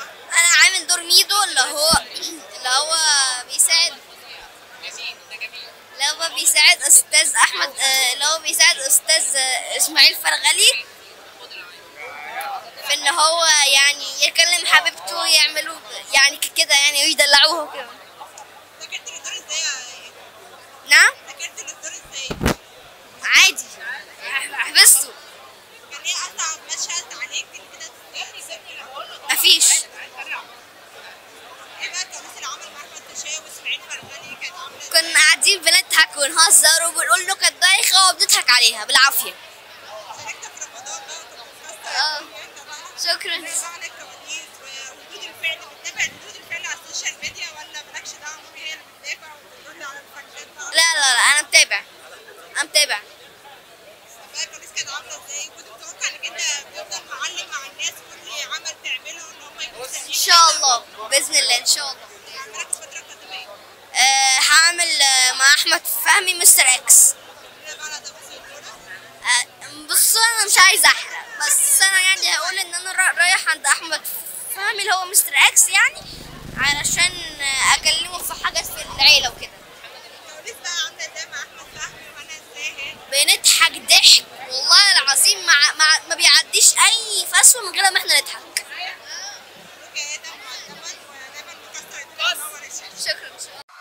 انا عامل دور ميدو اللي هو اللي هو بيساعد اللي هو بيساعد استاذ احمد آه، اللي هو بيساعد استاذ آه، اسماعيل فرغلي في ان هو يعني يكلم حبيبته ويعملوا يعني كده يعني ويدلعوها وكده ذاكرت الدور ازاي يا نعم ذاكرت الدور ازاي عادي حفظته كان ايه اصعب مشهد عليك اللي كده تفتكري مفيش ايه بقى كواليس العمل مع احمد تشاي واسماعيل فرغلي كانت عامله ازاي؟ كنا قاعدين بنضحك ونهزر وبنقول له كانت بايخه وبنضحك عليها بالعافيه شاركت في رمضان بقى وكنت اه. مكسر انت بقى شكرا ازاي بقى عليك كواليس وردود الفعل بتتابع ردود الفعل على السوشيال ميديا ولا مالكش دعوه مين هي اللي بتتابع وبترد على الفانزات بقى لا لا لا انا متابع انا متابع بقى الكواليس كانت عامله ازاي كنت متوقع انك انت تفضل معلم مع الناس كل عمل تعمله ان هم يبقوا ان شاء الله باذن الله ان شاء الله عملك الفتره القادمه أه هعمل آه، مع احمد فهمي مستر اكس كده بقى على تفاصيل كده أه بص انا مش عايز احرق بس انا يعني هقول ان انا را- رايح عند احمد فهمي اللي هو مستر اكس يعني علشان آه، اكلمه في حاجات في العيله وكده الكواليس بقى عامله ازاي مع احمد فهمي وانا ازاي هيك بنضحك ضحك والله العظيم مع, مع ما بيعديش اي فسوه من غير ما احنا نضحك ممكن ادم مؤدبا ودايما مكسر الدنيا وهو رشيد شكرا